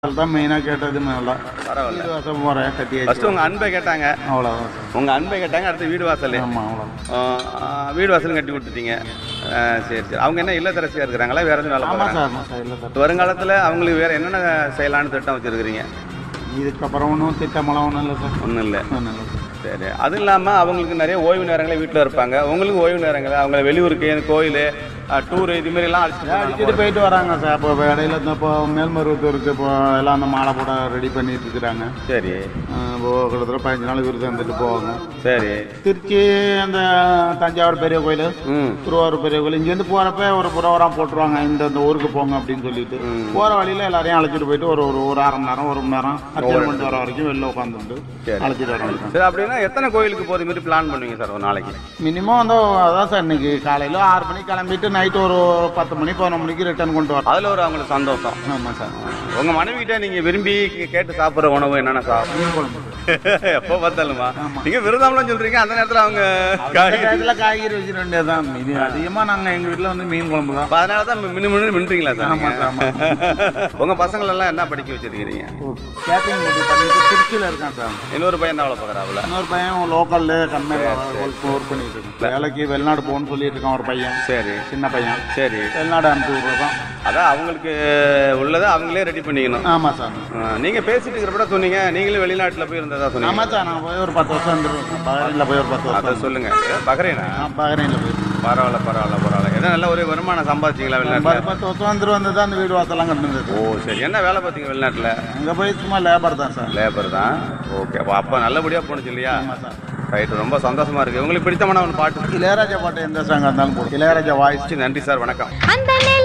தான் மெயினாக கேட்டது மேலே பரவாயில்ல வீடு வாசல் முறையாக கட்டியாச்சு ஃபர்ஸ்ட் உங்க அன்பை கேட்டாங்க அவ்வளோதான் சார் உங்க அன்பை கேட்டாங்க அடுத்து வீடு வாசல் ஆமாம் அவ்வளோதான் வீடு வாசலும் கட்டி கொடுத்துட்டீங்க ஆ, சரி சரி அவங்க என்ன இல்லத்தரசியா இருக்கிறாங்களா வேற எதுவும் வேலை ஆமாம் பார்க்குறாங்க சார் ஆமாம் சார் இல்லை சார் வருங்காலத்தில் அவங்களுக்கு வேற என்னென்ன செய்யலாம்னு திட்டம் வச்சிருக்கிறீங்க இதுக்கப்புறம் ஒன்றும் திட்டமெல்லாம் ஒன்றும் இல்லை சார் ஒன்றும் இல்லை ஒன்றும் இல்லை சார் சரி அது இல்லாமல் அவங்களுக்கு நிறைய ஓய்வு நேரங்களே வீட்டில் இருப்பாங்க உங்களுக்கு ஓய்வு நேரங்கள் அவங்க வெளியூருக்கு கோயில் டூர் இது மாதிரி எல்லாம் அழைச்சிட்டு அடிச்சுட்டு போறாங்க. போயிட்டு வராங்க சார் இப்போ இடையில இந்த இப்போ மேல்மருவத்தூருக்கு இப்போ எல்லாம் அந்த மாலை போட ரெடி பண்ணிட்டு இருக்கிறாங்க சரி இப்போ கிட்டத்தட்ட பதினஞ்சு நாள் விருது வந்துட்டு போவாங்க சரி திருச்சி அந்த தஞ்சாவூர் பெரிய கோயில் ம் திருவாரூர் பெரிய கோயில் இங்கேருந்து போகிறப்ப ஒரு புரோகிராம் போட்டுருவாங்க இந்த இந்த ஊருக்கு போங்க அப்படின்னு சொல்லிட்டு போகிற வழியில் எல்லாரையும் அழைச்சிட்டு போயிட்டு ஒரு ஒரு ஒரு அரை மணி நேரம் ஒரு மணி நேரம் அர்ச்சனை பண்ணிட்டு வர வரைக்கும் வெளில உட்காந்துட்டு சரி. அழைச்சிட்டு வர வரைக்கும் சரி அப்படின்னா எத்தனை கோயிலுக்கு போகிற மாதிரி பிளான் பண்ணுவீங்க சார் ஒரு நாளைக்கு மினிமம் வந்து அதான் சார் இன்னைக்கு காலையில் ஆறு மணிக்கு கிளம்பிட்டு நைட்டு ஒரு பத்து மணி பதினொன்று மணிக்கு ரிட்டர்ன் கொண்டு வரோம் அதில் ஒரு அவங்களுக்கு சந்தோஷம் ஆமாம் சார் உங்கள் மனைவிகிட்ட நீங்கள் விரும்பி கேட்டு சாப்பிட்ற உணவு என்னென்ன சார் மீன் குழம்பு எப்போ பார்த்தாலுமா நீங்கள் விருதாமலாம் சொல்கிறீங்க அந்த நேரத்தில் அவங்க காய்கறி காய்கறி காய்கறி வச்சிட வேண்டியதுதான் இது அதிகமாக நாங்கள் எங்கள் வீட்டில் வந்து மீன் குழம்பு தான் அப்ப அதனால தான் மின்னு மின்னு மின்றீங்களா சார் ஆமாம் சார் ஆமாம் உங்கள் பசங்களெல்லாம் என்ன படிக்க வச்சிருக்கிறீங்க கேட்டரிங் பண்ணிட்டு திருச்சியில் இருக்கான் சார் இன்னொரு பையன் என்ன வேலை பார்க்குறாப்புல இன்னொரு பையன் லோக்கல்ல கம்பெனி ஒர்க் பண்ணிட்டு இருக்கான் வேலைக்கு வெளிநாடு போகணும்னு சொல்லிட்டு இருக்கான் ஒரு பையன் சரி சின்ன பையன் சரி வெளிநாடு அனுப்பி விடுறதான் அதான் அவங்களுக்கு உள்ளதை அவங்களே ரெடி பண்ணிக்கணும் ஆமாம் சார் ஆ, நீங்க பேசிட்டு இருக்கிறப்ப சொன்னீங்க நீங்களும் வெளிநாட்டுல போய் இருந்ததா சொன்னீங்க ஆமாம் சார் நான் போய் ஒரு பத்து வருஷம் இருந்துருக்கேன் பஹ்ரைனில் போய் ஒரு பத்து அதை வருஷம் சொல்லுங்க ஏ, பஹ்ரைனா நான் பஹ்ரைனில் போய் பரவாயில்ல பரவாயில்ல பரவாயில்ல ஏதோ நல்ல ஒரு வருமானம் சம்பாதிச்சிங்களா வெளிநாட்டுல பத்து பத்து வருஷம் வந்துட்டு வந்து தான் அந்த வீடு வாசலாம் கட்டுனது ஓ சரி என்ன வேலை பார்த்தீங்க வெளிநாட்டுல அங்கே போய் சும்மா லேபர் தான் சார் லேபர் தான் ஓகே அப்போ அப்போ நல்லபடியா போணுச்சு இல்லையா ஆமாம் சார் ரைட் ரொம்ப சந்தோஷமா இருக்கு உங்களுக்கு பிடித்தமான ஒரு பாட்டு இளையராஜா பாட்டு எந்த சாங்காக இருந்தாலும் போடும் இளையராஜா வாய்ஸ் நன்றி சார் வணக்கம் அந்த